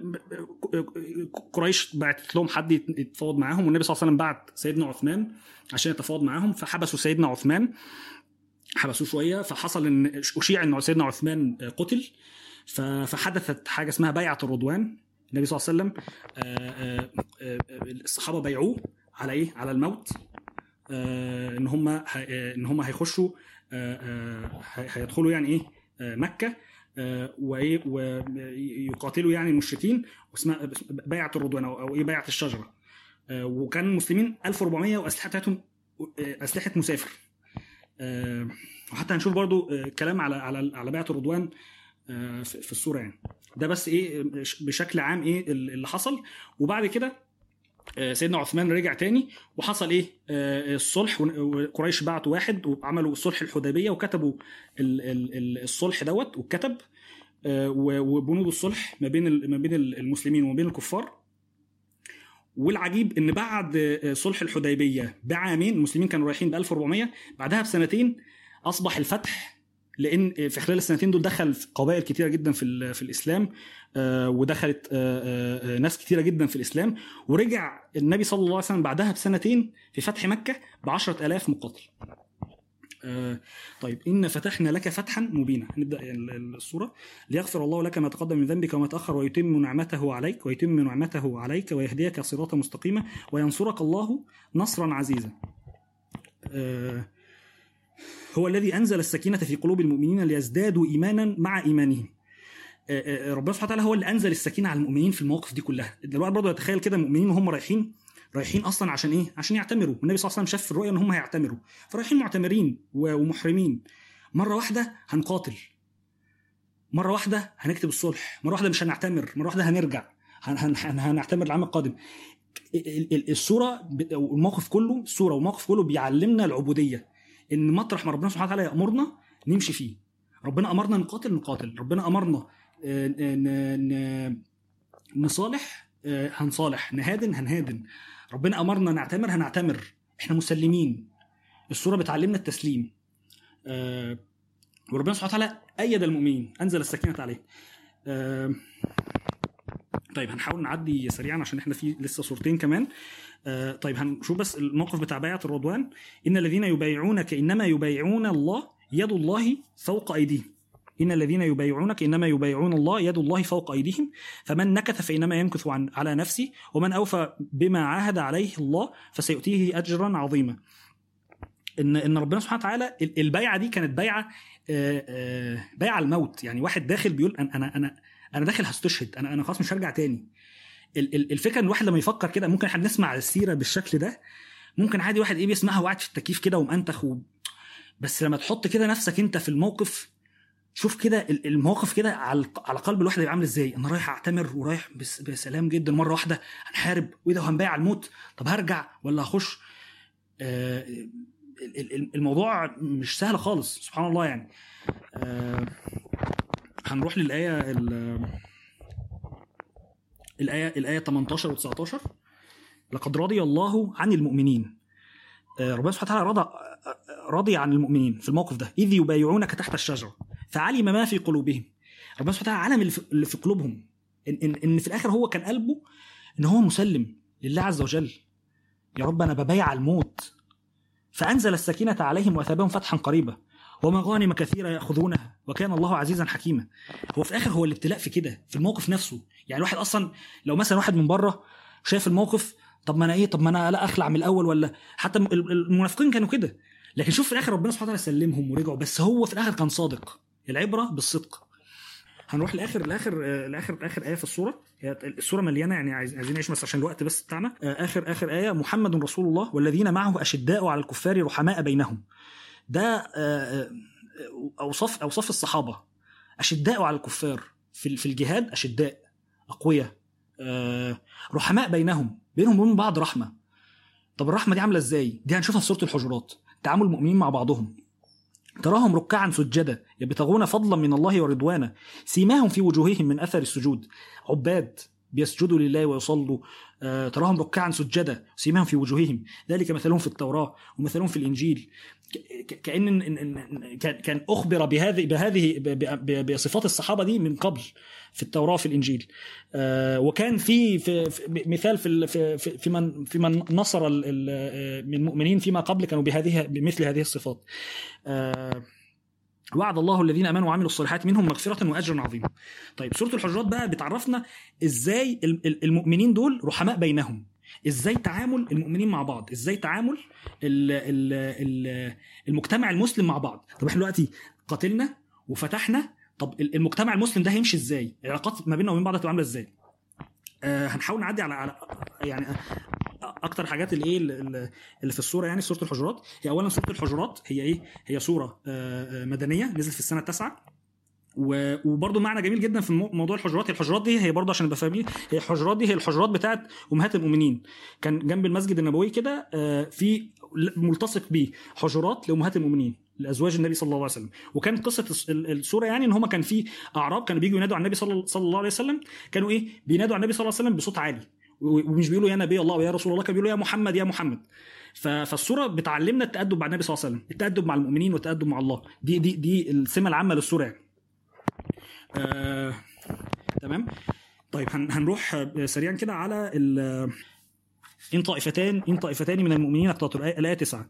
قريش بعتت لهم حد يت- يتفاوض معاهم والنبي صلى الله عليه وسلم بعت سيدنا عثمان عشان يتفاوض معاهم فحبسوا سيدنا عثمان حبسوه شويه فحصل ان اشيع ان سيدنا عثمان آه، قتل ف- فحدثت حاجه اسمها بيعه الرضوان النبي صلى الله عليه وسلم آه، آه، آه، الصحابه بيعوه على ايه؟ على الموت آه، ان هم ه- آه، ان هم هيخشوا آه، آه، هي- هيدخلوا يعني ايه آه، مكه آه، وايه ويقاتلوا يعني المشركين واسمها بيعه الرضوان او أو ايه بيعه الشجره آه، وكان المسلمين 1400 واسلحه بتاعتهم آه، اسلحه مسافر آه، وحتى هنشوف برضو آه، كلام على على على بيعه الرضوان آه، في في الصوره يعني ده بس ايه بشكل عام ايه اللي حصل وبعد كده آه، سيدنا عثمان رجع تاني وحصل ايه آه، الصلح وقريش بعتوا واحد وعملوا صلح الحديبيه وكتبوا ال- ال- ال- الصلح دوت واتكتب آه، و- وبنود الصلح ما بين ال- ما بين المسلمين وما بين الكفار والعجيب ان بعد آه، صلح الحديبيه بعامين المسلمين كانوا رايحين ب 1400 بعدها بسنتين اصبح الفتح لان في خلال السنتين دول دخل قبائل كتيره جدا في ال- في الاسلام آه، ودخلت آه، آه، آه، ناس كتيره جدا في الاسلام ورجع النبي صلى الله عليه وسلم بعدها بسنتين في فتح مكه ب 10000 مقاتل. آه، طيب إن فتحنا لك فتحا مبينا نبدأ ال- ال- السورة ليغفر الله لك ما تقدم من ذنبك وما تأخر ويتم نعمته عليك ويتم نعمته عليك ويهديك صراطا مستقيما وينصرك الله نصرا عزيزا آه، هو الذي أنزل السكينة في قلوب المؤمنين ليزدادوا إيمانا مع إيمانهم آه، آه، ربنا سبحانه وتعالى هو اللي انزل السكينه على المؤمنين في المواقف دي كلها الواحد برضه يتخيل كده المؤمنين وهم رايحين رايحين اصلا عشان ايه عشان يعتمروا النبي صلى الله عليه وسلم شاف في الرؤيا ان هم هيعتمروا فرايحين معتمرين و- ومحرمين مره واحده هنقاتل مره واحده هنكتب الصلح مره واحده مش هنعتمر مره واحده هنرجع هن هن هن هنعتمر العام القادم ال- ال- الصوره ب- أو الموقف كله الصوره والموقف كله بيعلمنا العبوديه ان مطرح ما ربنا سبحانه وتعالى يامرنا نمشي فيه ربنا امرنا نقاتل نقاتل ربنا امرنا آه، ن- ن- نصالح آه، هنصالح نهادن هنهادن ربنا امرنا نعتمر هنعتمر احنا مسلمين الصوره بتعلمنا التسليم آه، وربنا سبحانه وتعالى ايد المؤمنين انزل السكينه عليهم آه، طيب هنحاول نعدي سريعا عشان احنا في لسه صورتين كمان آه، طيب هنشوف بس الموقف بتاع بيعه الرضوان ان الذين يبايعونك انما يبايعون الله يد الله فوق ايديهم ان الذين يبايعونك انما يبايعون الله يد الله فوق ايديهم فمن نكث فانما يمكث عن على نفسه ومن اوفى بما عاهد عليه الله فسيؤتيه اجرا عظيما ان ان ربنا سبحانه وتعالى ال- البيعه دي كانت بيعه آه، آه، بيعه الموت يعني واحد داخل بيقول انا انا انا انا داخل هستشهد انا انا خلاص مش هرجع تاني ال- ال- الفكره ان الواحد لما يفكر كده ممكن احنا نسمع السيره بالشكل ده ممكن عادي واحد ايه بيسمعها وقاعد في التكييف كده ومأنتخ و... بس لما تحط كده نفسك انت في الموقف شوف كده ال- المواقف كده على على قلب الواحد هيبقى عامل ازاي انا رايح اعتمر ورايح بس بسلام جدا مره واحده هنحارب وايه ده وهنبايع الموت طب هرجع ولا هخش آه ال- ال- الموضوع مش سهل خالص سبحان الله يعني آه هنروح للايه ال- الايه الايه 18 و19 لقد رضي الله عن المؤمنين آه، ربنا سبحانه وتعالى رضى رضي عن المؤمنين في الموقف ده اذ يبايعونك تحت الشجره فعلم ما في قلوبهم ربنا سبحانه وتعالى علم اللي في- اللي في قلوبهم ان ان ان في الاخر هو كان قلبه ان هو مسلم لله عز وجل يا رب انا ببايع الموت فانزل السكينه عليهم واثابهم فتحا قريبا ومغانم كثيره ياخذونها وكان الله عزيزا حكيما هو في الاخر هو الابتلاء في كده في الموقف نفسه يعني الواحد اصلا لو مثلا واحد من بره شايف الموقف طب ما انا ايه طب ما انا لا اخلع من الاول ولا حتى ال- المنافقين كانوا كده لكن شوف في الاخر ربنا سبحانه وتعالى سلمهم ورجعوا بس هو في الاخر كان صادق العبره بالصدق هنروح لاخر لاخر آه، لاخر اخر ايه في السوره هي السوره مليانه يعني عايز- عايزين نعيش بس عشان الوقت بس بتاعنا آه، اخر اخر ايه محمد رسول الله والذين معه اشداء على الكفار رحماء بينهم ده آه، آه، اوصاف اوصاف الصحابه اشداء على الكفار في في الجهاد اشداء اقوياء آه، رحماء بينهم بينهم وبين بعض رحمه طب الرحمه دي عامله ازاي دي هنشوفها في سوره الحجرات تعامل المؤمنين مع بعضهم تراهم ركعا سجدا يبتغون فضلا من الله ورضوانا سيماهم في وجوههم من اثر السجود عباد بيسجدوا لله ويصلوا آه، تراهم ركعا سجدا سيماهم في وجوههم ذلك مثلهم في التوراه ومثلهم في الانجيل ك- ك- كان إن- إن- إن- كان كان اخبر بهذه بهذه ب- ب- ب- بصفات الصحابه دي من قبل في التوراه في الانجيل آه، وكان في, في, في مثال في ال- في في في من في من نصر ال- ال- آه، من المؤمنين فيما قبل كانوا بهذه بمثل هذه الصفات آه، وعد الله الذين امنوا وعملوا الصالحات منهم مغفره واجرا عظيما. طيب سوره الحجرات بقى بتعرفنا ازاي ال- ال- المؤمنين دول رحماء بينهم. ازاي تعامل المؤمنين مع بعض، ازاي تعامل ال ال ال المجتمع المسلم مع بعض. طب احنا دلوقتي قاتلنا وفتحنا طب ال- المجتمع المسلم ده هيمشي ازاي؟ العلاقات ما بيننا وبين بعض هتبقى عامله ازاي؟ آه هنحاول نعدي على على يعني اكتر حاجات اللي ايه اللي اللي في الصوره يعني سوره الحجرات هي اولا سوره الحجرات هي ايه هي سوره آه، آه، مدنيه نزلت في السنه التاسعه و- وبرضه معنى جميل جدا في مو- موضوع الحجرات هي الحجرات دي هي برضه عشان نبقى فاهمين هي الحجرات دي هي الحجرات بتاعت امهات المؤمنين كان جنب المسجد النبوي كده آه، في ل- ملتصق بيه حجرات لامهات المؤمنين لازواج النبي صلى الله عليه وسلم وكان قصه الس- ال- السوره يعني ان هم كان في اعراب كانوا بيجوا ينادوا على النبي صلى صلى الله عليه وسلم كانوا ايه بينادوا على النبي صلى الله عليه وسلم بصوت عالي و- ومش بيقولوا يا نبي الله ويا رسول الله كانوا بيقولوا يا محمد يا محمد ف- فالسوره بتعلمنا التادب مع النبي صلى الله عليه وسلم التادب مع المؤمنين والتادب مع الله دي دي دي السمه العامه للسوره يعني آه، تمام طيب هن- هنروح آه، سريعا كده على ال- ان طائفتان ان طائفتان من المؤمنين اقتتلوا الآية- الايه 9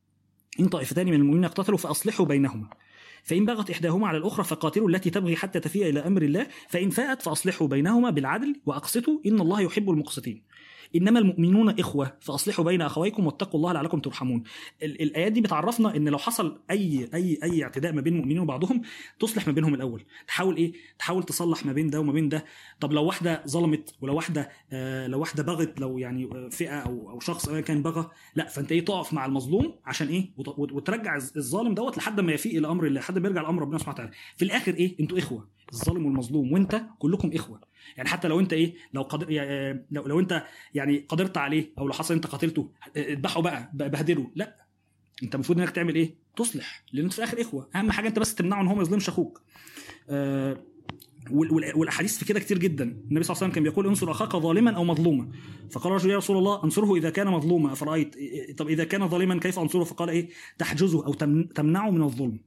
ان طائفتان من المؤمنين اقتتلوا فاصلحوا بينهما فإن بغت إحداهما على الأخرى فقاتلوا التي تبغي حتى تفيء إلى أمر الله فإن فاءت فأصلحوا بينهما بالعدل وأقسطوا إن الله يحب المقسطين إنما المؤمنون إخوة فأصلحوا بين أخويكم واتقوا الله لعلكم ترحمون ال- الآيات دي بتعرفنا إن لو حصل أي أي أي اعتداء ما بين المؤمنين وبعضهم تصلح ما بينهم الأول تحاول إيه تحاول تصلح ما بين ده وما بين ده طب لو واحدة ظلمت ولو واحدة آه لو واحدة بغت لو يعني آه، فئة أو أو شخص أيا كان بغى لا فأنت إيه تقف مع المظلوم عشان إيه وت- وت- وترجع الز- الظالم دوت لحد ما يفيء إلى أمر الله لحد ما يرجع لأمر ربنا سبحانه وتعالى في الآخر إيه أنتوا إخوة الظالم والمظلوم وأنت كلكم إخوة يعني حتى لو أنت إيه لو قدر يعني لو, لو أنت يعني قدرت عليه او لو حصل انت قتلته اذبحه بقى بقى بهدله لا انت المفروض انك تعمل ايه تصلح لان انت في الاخر اخوه اهم حاجه انت بس تمنعه ان هو ما يظلمش اخوك آه وال- وال- والاحاديث في كده كتير جدا النبي صلى الله عليه وسلم كان بيقول انصر اخاك ظالما او مظلوما فقال رجل يا رسول الله انصره اذا كان مظلوما افرايت إيه- طب اذا كان ظالما كيف انصره فقال ايه تحجزه او تمن- تمنعه من الظلم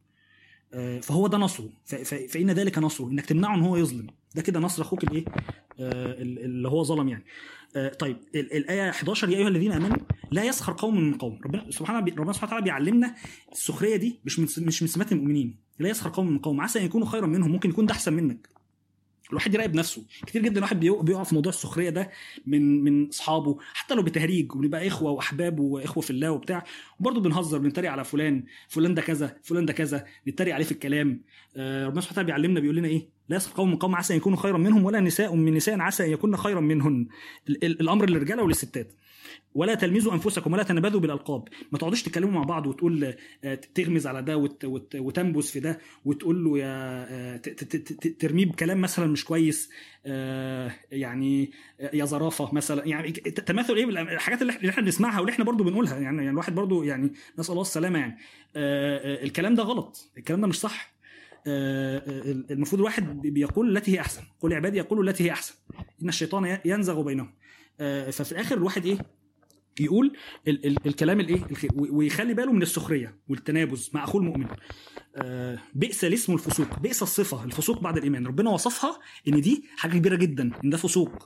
آه، فهو ده نصره ف- ف- فان ذلك نصره انك تمنعه ان هو يظلم ده كده نصر اخوك الايه آه، ال- اللي هو ظلم يعني آه، طيب ال- الايه 11 يا ايها الذين امنوا لا يسخر قوم من قوم ربنا سبحانه ربنا سبحانه وتعالى بيعلمنا السخريه دي مش من مش من سمات المؤمنين لا يسخر قوم من قوم عسى ان يكونوا خيرا منهم ممكن يكون ده احسن منك الواحد يراقب نفسه كتير جدا الواحد بيقع بيقع في موضوع السخريه ده من من اصحابه حتى لو بتهريج وبنبقى اخوه واحباب واخوه في الله وبتاع وبرضه بنهزر بنتريق على فلان فلان ده كذا فلان ده كذا نتريق عليه في الكلام آه، ربنا سبحانه وتعالى بيعلمنا بيقول لنا ايه لا يسخر قوم من قوم عسى ان يكونوا خيرا منهم ولا نساء من نساء عسى ان يكون خيرا منهن ال- ال- الامر للرجاله وللستات ولا تلمزوا انفسكم ولا تنبذوا بالالقاب ما تقعدوش تتكلموا مع بعض وتقول آه، تغمز على ده وت- وت- وتنبذ في ده وتقول له يا آه، ت- ت- ت- ت- ترميه بكلام مثلا مش كويس آه، يعني آه، يا زرافه مثلا يعني ت- تماثل ايه الحاجات اللي إحنا- اللي احنا بنسمعها واللي احنا برضو بنقولها يعني يعني الواحد برضو يعني نسال الله السلامه يعني آه، آه، الكلام ده غلط الكلام ده مش صح آه، آه، المفروض الواحد بيقول التي هي احسن قل عبادي يقولوا التي هي احسن ان الشيطان ينزغ بينهم آه، ففي الاخر الواحد ايه يقول ال- ال- الكلام الايه الخير و- ويخلي باله من السخريه والتنابز مع اخوه المؤمن آه، بئس الاسم الفسوق بئس الصفه الفسوق بعد الايمان ربنا وصفها ان دي حاجه كبيره جدا ان ده فسوق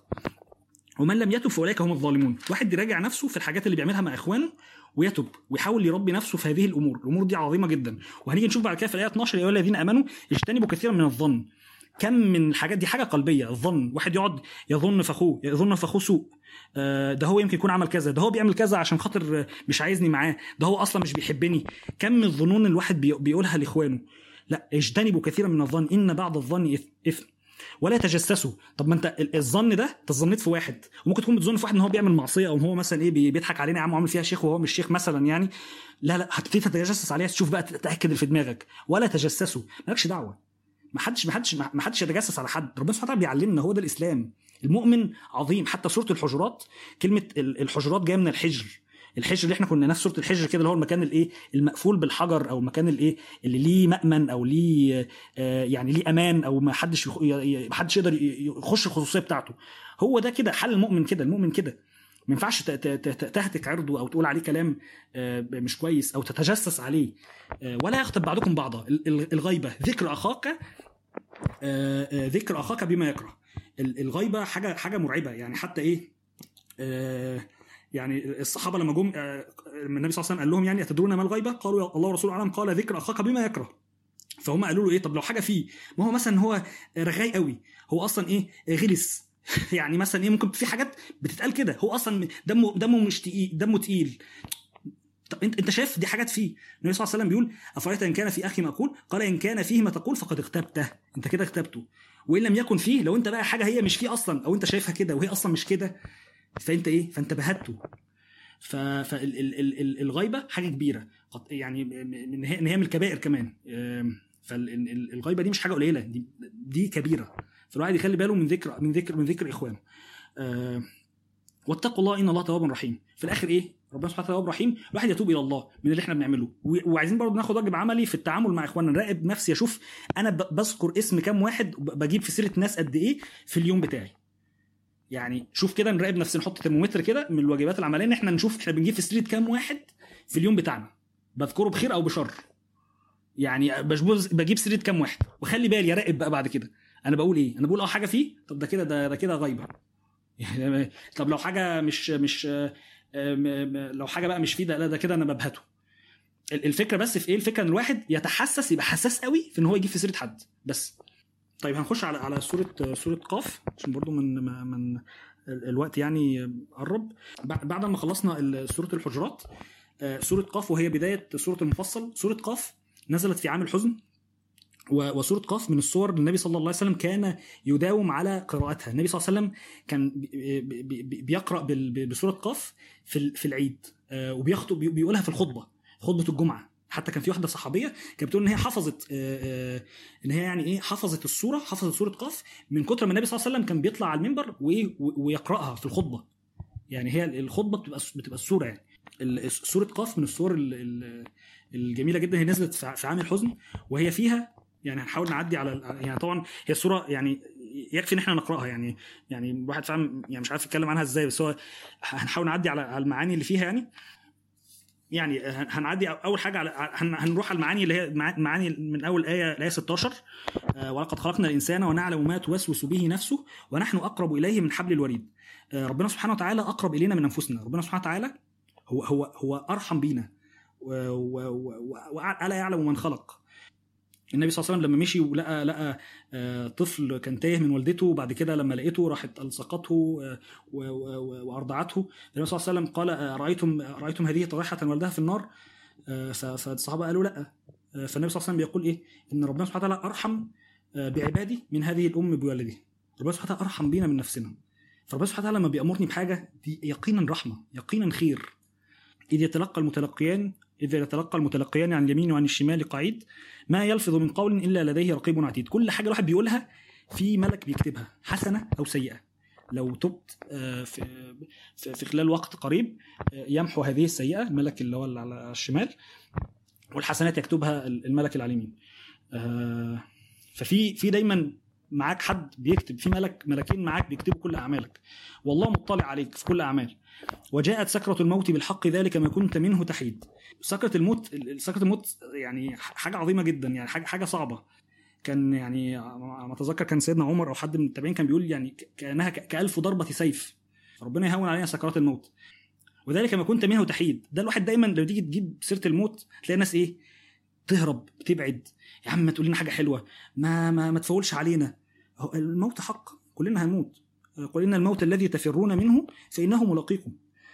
ومن لم يتب فاولئك هم الظالمون واحد يراجع نفسه في الحاجات اللي بيعملها مع اخوانه ويتب ويحاول يربي نفسه في هذه الامور الامور دي عظيمه جدا وهنيجي نشوف بعد كده في الايه 12 يا ايها الذين امنوا اجتنبوا كثيرا من الظن كم من الحاجات دي حاجه قلبيه الظن واحد يقعد يظن في اخوه يظن في اخوه سوء آه، ده هو يمكن يكون عمل كذا ده هو بيعمل كذا عشان خاطر آه، مش عايزني معاه ده هو اصلا مش بيحبني كم من الظنون الواحد بي- بيقولها لاخوانه لا اجتنبوا كثيرا من الظن ان بعض الظن إث- اثم ولا تجسسوا طب ما انت ال- الظن ده انت ظنيت في واحد وممكن تكون بتظن في واحد ان هو بيعمل معصيه او ان هو مثلا ايه بي- بيضحك علينا يا عم وعامل فيها شيخ وهو مش شيخ مثلا يعني لا لا هتبتدي تتجسس عليها تشوف بقى تتاكد اللي في دماغك ولا تجسسوا مالكش دعوه ما حدش ما حدش ما حدش يتجسس على حد ربنا سبحانه وتعالى بيعلمنا هو ده الاسلام المؤمن عظيم حتى سوره الحجرات كلمه ال- الحجرات جايه من الحجر الحجر اللي احنا كنا نفس سوره الحجر كده اللي هو المكان الايه المقفول بالحجر او المكان الايه اللي ليه مأمن او ليه آه، يعني ليه امان او ما حدش يخ- ي- ي- ما حدش يقدر ي- يخش الخصوصيه بتاعته هو ده كده حل المؤمن كده المؤمن كده ما ينفعش ت- ت- ت- تهتك عرضه او تقول عليه كلام آه، مش كويس او تتجسس عليه آه، ولا يغتب بعضكم بعضا ال- ال- الغيبه ذكر اخاك آه، آه، ذكر اخاك بما يكره ال- الغيبه حاجه حاجه مرعبه يعني حتى ايه آه، يعني الصحابه لما جم آه، لما النبي صلى الله عليه وسلم قال لهم يعني اتدرون ما الغيبه؟ قالوا يا الله ورسوله اعلم قال ذكر اخاك بما يكره فهم قالوا له ايه طب لو حاجه فيه ما هو مثلا هو رغاي قوي هو اصلا ايه غلس يعني مثلا ايه ممكن في حاجات بتتقال كده هو اصلا دمه دمه مش تقيل دمه تقيل طب انت انت شايف دي حاجات فيه النبي صلى الله عليه وسلم بيقول افرايت ان كان في اخي ما اقول قال ان كان فيه ما تقول فقد اغتبته انت كده اغتبته وان لم يكن فيه لو انت بقى حاجه هي مش فيه اصلا او انت شايفها كده وهي اصلا مش كده فانت ايه فانت بهته فالغيبه حاجه كبيره قد- يعني من هي ان هي من الكبائر كمان فالغيبه دي مش حاجه قليله دي, دي كبيره فالواحد يخلي باله من ذكر من ذكر من ذكر اخوانه آه، واتقوا الله ان الله تواب رحيم في الاخر ايه ربنا سبحانه وتعالى تواب رحيم الواحد يتوب الى الله من اللي احنا بنعمله و- وعايزين برضه ناخد واجب عملي في التعامل مع اخواننا نراقب نفسي اشوف انا ب- بذكر اسم كام واحد وب- بجيب في سيره ناس قد ايه في اليوم بتاعي يعني شوف كده نراقب نفسنا نحط ترمومتر كده من الواجبات العمليه ان احنا نشوف احنا بنجيب في سيره كام واحد في اليوم بتاعنا بذكره بخير او بشر يعني بجبوز بجيب سيره كام واحد وخلي بالي اراقب بقى بعد كده انا بقول ايه انا بقول اه حاجه فيه طب ده كده ده, ده كده غيبه يعني طب لو حاجه مش مش آه، م- م- لو حاجه بقى مش فيه ده لا ده كده انا ببهته ال- الفكره بس في ايه الفكره ان الواحد يتحسس يبقى حساس قوي في ان هو يجيب في سيره حد بس طيب هنخش على على سوره سوره قاف عشان برضو من من من ال- الوقت يعني قرب بع- بعد ما خلصنا ال- سوره الحجرات آه، سوره قاف وهي بدايه سوره المفصل سوره قاف نزلت في عام الحزن و- وسوره قاف من الصور اللي النبي صلى الله عليه وسلم كان يداوم على قراءتها النبي صلى الله عليه وسلم كان بي- بي- بي- بيقرا بال- ب- بسوره قاف في ال- في العيد آه، وبيخطب بي- بيقولها في الخطبه خطبه الجمعه حتى كان في واحده صحابيه كانت بتقول ان هي حفظت آه، آه، ان هي يعني ايه حفظت السوره حفظت سوره قاف من كتر ما النبي صلى الله عليه وسلم كان بيطلع على المنبر وايه و- ويقراها في الخطبه يعني هي الخطبه بتبقى بتبقى السوره يعني ال- سوره قاف من السور ال- ال- الجميله جدا هي نزلت في في عام الحزن وهي فيها يعني هنحاول نعدي على يعني طبعا هي السوره يعني يكفي ان احنا نقراها يعني يعني الواحد فعلا يعني مش عارف يتكلم عنها ازاي بس هو هنحاول نعدي على على المعاني اللي فيها يعني يعني هن- هنعدي اول حاجه على هن- هنروح على المعاني اللي هي مع- معاني من اول ايه الايه 16 آه، ولقد خلقنا الانسان ونعلم ما توسوس به نفسه ونحن اقرب اليه من حبل الوريد آه، ربنا سبحانه وتعالى اقرب الينا من انفسنا ربنا سبحانه وتعالى هو هو هو ارحم بينا و- و- و- والا يعلم من خلق النبي صلى الله عليه وسلم لما مشي ولقى لقى آه، طفل كان تايه من والدته وبعد كده لما لقيته راحت الصقته آه، و- و- و- وارضعته النبي صلى الله عليه وسلم قال آه، رايتم رايتم هذه طريحه والدها في النار آه، ف- فالصحابه قالوا لا آه، فالنبي صلى الله عليه وسلم بيقول ايه ان ربنا سبحانه وتعالى ارحم آه، بعبادي من هذه الام بولدها ربنا سبحانه وتعالى ارحم بينا من نفسنا فربنا سبحانه وتعالى لما بيامرني بحاجه دي يقينا رحمه يقينا خير اذ يتلقى المتلقيان اذا يتلقى المتلقيان عن اليمين وعن الشمال قعيد ما يلفظ من قول الا لديه رقيب عتيد كل حاجه الواحد بيقولها في ملك بيكتبها حسنه او سيئه لو تبت آه، في في في خلال وقت قريب آه، يمحو هذه السيئه الملك اللي هو اللي على الشمال والحسنات يكتبها الملك اللي على اليمين آه، ففي في دايما معاك حد بيكتب في ملك ملكين معاك بيكتبوا كل اعمالك والله مطلع عليك في كل اعمال وجاءت سكرة الموت بالحق ذلك ما كنت منه تحيد سكرة الموت سكرة الموت يعني حاجة عظيمة جدا يعني حاجة حاجة صعبة كان يعني على ما اتذكر كان سيدنا عمر او حد من التابعين كان بيقول يعني ك- كانها ك- كالف ضربه سيف ربنا يهون علينا سكرات الموت وذلك ما كنت منه تحيد ده الواحد دايما لو تيجي تجيب سيره الموت تلاقي الناس ايه تهرب بتبعد يا عم ما تقول لنا حاجه حلوه ما ما, ما تفولش علينا هو الموت حق كلنا هنموت قل ان الموت الذي تفرون منه فانه ملاقيكم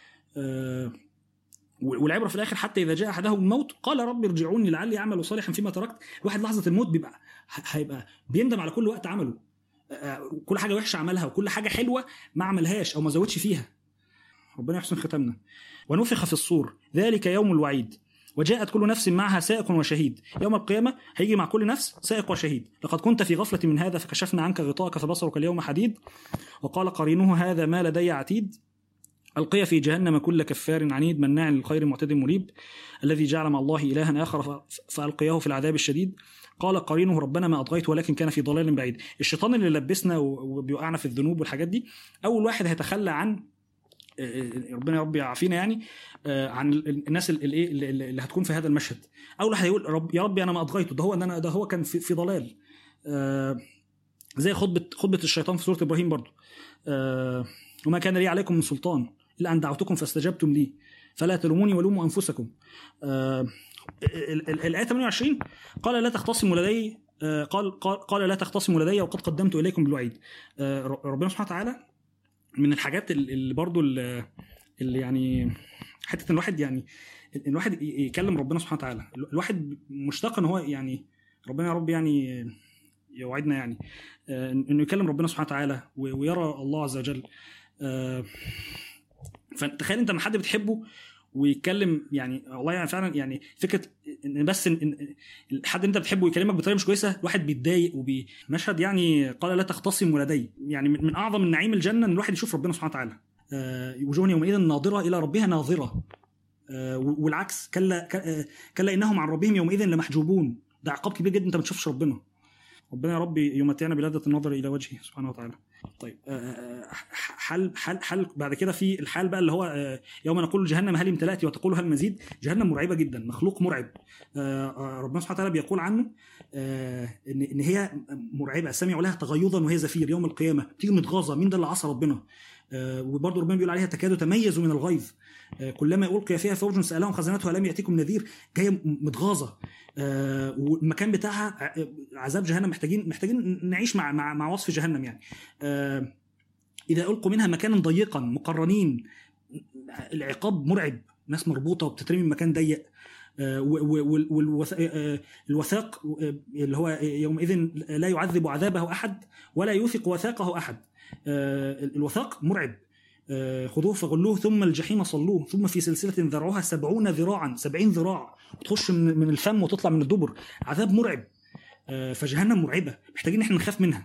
آه، والعبره في الاخر حتى اذا جاء احدهم الموت قال رب ارجعوني لعلي اعمل صالحا فيما تركت الواحد لحظه الموت بيبقى ه- هيبقى بيندم على كل وقت عمله آه، كل حاجه وحشه عملها وكل حاجه حلوه ما عملهاش او ما زودش فيها ربنا يحسن ختامنا ونفخ في الصور ذلك يوم الوعيد وجاءت كل نفس معها سائق وشهيد يوم القيامة هيجي مع كل نفس سائق وشهيد لقد كنت في غفلة من هذا فكشفنا عنك غطاءك فبصرك اليوم حديد وقال قرينه هذا ما لدي عتيد ألقي في جهنم كل كفار عنيد مناع للخير معتد مريب الذي جعل مع الله إلها آخر ف- فألقياه في العذاب الشديد قال قرينه ربنا ما أطغيت ولكن كان في ضلال بعيد الشيطان اللي لبسنا و- وبيوقعنا في الذنوب والحاجات دي أول واحد هيتخلى عن آه، آه، ربنا يا رب يعافينا يعني آه، عن ال- ال- الناس اللي, اللي, اللي اللي هتكون في هذا المشهد اول واحد هيقول رب يا ربي انا ما اطغيته ده هو ان انا ده هو كان في, في ضلال آه، زي خطبه خطبه الشيطان في سوره ابراهيم برضو آه، وما كان لي عليكم من سلطان الا ان دعوتكم فاستجبتم لي فلا تلوموني ولوموا انفسكم آه، ال- ال- الايه 28 قال لا تختصموا لدي آه، قال قال قال لا تختصموا لدي وقد قدمت اليكم بالوعيد آه، ر- ربنا سبحانه وتعالى من الحاجات ال- اللي برضو ال- اللي يعني حته ان الواحد يعني إن الواحد ي- يكلم ربنا سبحانه وتعالى ال- الواحد مشتاق ان هو يعني ربنا يا رب يعني يوعدنا يعني آه، انه يكلم ربنا سبحانه وتعالى و- ويرى الله عز وجل آه، فتخيل انت لما حد بتحبه ويتكلم يعني والله يعني فعلا يعني فكره ان بس إن إن الحد انت بتحبه يكلمك بطريقه مش كويسه الواحد بيتضايق ومشهد يعني قال لا تختصموا لدي يعني من من اعظم النعيم الجنه ان الواحد يشوف ربنا سبحانه وتعالى آه، وجوه يومئذ ناظره الى ربها ناظره آه، والعكس كلا ك- آه، كلا انهم عن ربهم يومئذ لمحجوبون ده عقاب كبير جدا انت ما تشوفش ربنا ربنا يا رب يمتعنا بلذة النظر الى وجهه سبحانه وتعالى طيب آه، آه، حل حل حل بعد كده في الحال بقى اللي هو آه، يوم نقول جهنم هل امتلأت وتقول هل مزيد جهنم مرعبه جدا مخلوق مرعب آه، آه، ربنا سبحانه وتعالى بيقول عنه آه، ان ان هي مرعبه سمعوا لها تغيظا وهي زفير يوم القيامه تيجي متغاظه مين ده اللي عصى ربنا آه، وبرضه ربنا بيقول عليها تكاد تميز من الغيظ آه، كلما القي فيها فوج سالهم خزنتها لم ياتيكم نذير جايه م- متغاظه آه، والمكان بتاعها ع- عذاب جهنم محتاجين محتاجين نعيش مع مع, مع وصف جهنم يعني آه، اذا القوا منها مكانا ضيقا مقرنين العقاب مرعب ناس مربوطه وبتترمي من مكان ضيق والوثاق اللي هو يومئذ لا يعذب عذابه احد ولا يوثق وثاقه احد آه، الوثاق مرعب آه، خذوه فغلوه ثم الجحيم صلوه ثم في سلسلة ذرعها سبعون ذراعا سبعين ذراع وتخش من من الفم وتطلع من الدبر عذاب مرعب آه، فجهنم مرعبة محتاجين احنا نخاف منها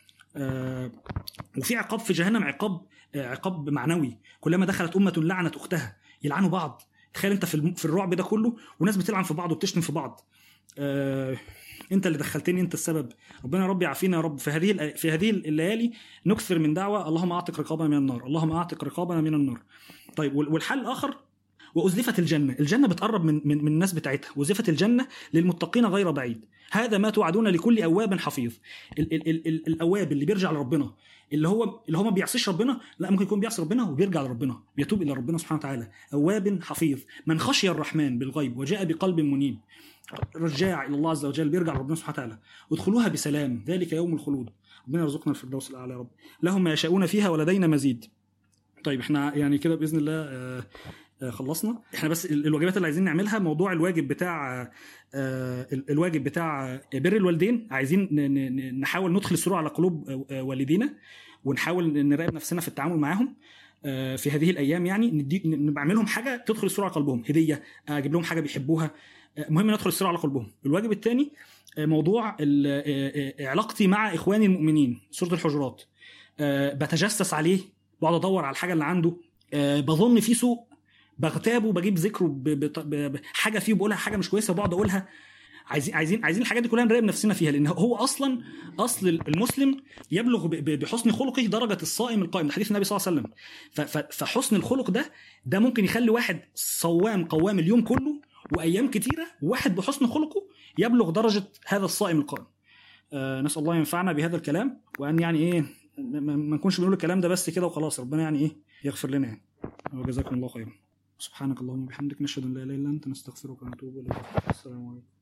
آه، وفي عقاب في جهنم عقاب آه، عقاب معنوي كلما دخلت أمة لعنت أختها يلعنوا بعض تخيل انت في الم- في الرعب ده كله وناس بتلعن في بعض وبتشتم في بعض آه، انت اللي دخلتني انت السبب ربنا يا رب يعافينا يا رب في هذه الأ- في هذه الليالي نكثر من دعوه اللهم اعتق رقابنا من النار اللهم اعتق رقابنا من النار طيب وال- والحل الاخر وازلفت الجنه الجنه بتقرب من من, من الناس بتاعتها وازلفت الجنه للمتقين غير بعيد هذا ما توعدون لكل اواب حفيظ ال ال ال ال الاواب اللي بيرجع لربنا اللي هو اللي هو ما بيعصيش ربنا لا ممكن يكون بيعصي ربنا وبيرجع لربنا بيتوب الى ربنا سبحانه وتعالى اواب حفيظ من خشي الرحمن بالغيب وجاء بقلب منيب رجاع الى الله عز وجل بيرجع لربنا سبحانه وتعالى ادخلوها بسلام ذلك يوم الخلود ربنا يرزقنا الفردوس الاعلى يا رب لهم ما يشاءون فيها ولدينا مزيد طيب احنا يعني كده باذن الله آه، آه، خلصنا احنا بس ال- الواجبات اللي عايزين نعملها موضوع الواجب بتاع آه، ال- الواجب بتاع بر الوالدين عايزين ن- ن- ن- نحاول ندخل السرور على قلوب آه، آه، والدينا ونحاول نراقب نفسنا في التعامل معاهم آه، في هذه الايام يعني ندي ن- نبقى لهم حاجه تدخل السرور على قلبهم هديه اجيب لهم حاجه بيحبوها آه، مهم ندخل السرور على قلبهم الواجب الثاني موضوع ال- آه، آه، علاقتي مع اخواني المؤمنين سوره الحجرات آه، بتجسس عليه بقعد ادور على الحاجه اللي عنده آه، بظن فيه سوء بغتابه بجيب ذكره ب- بط- ب- ب- حاجه فيه بقولها حاجه مش كويسه وبقعد اقولها عايزين عايزين عايزين الحاجات دي كلها نراقب نفسنا فيها لان هو اصلا اصل المسلم يبلغ ب- ب- بحسن خلقه درجه الصائم القائم ده حديث النبي صلى الله عليه وسلم ف- ف- فحسن الخلق ده ده ممكن يخلي واحد صوام قوام اليوم كله وايام كتيره واحد بحسن خلقه يبلغ درجه هذا الصائم القائم آه نسال الله ينفعنا بهذا الكلام وان يعني ايه ما ما- ما نكونش بنقول الكلام ده بس كده وخلاص ربنا يعني ايه يغفر لنا يعني وجزاكم الله خيرا سبحانك اللهم وبحمدك نشهد ان لا اله الا انت نستغفرك ونتوب اليك السلام عليكم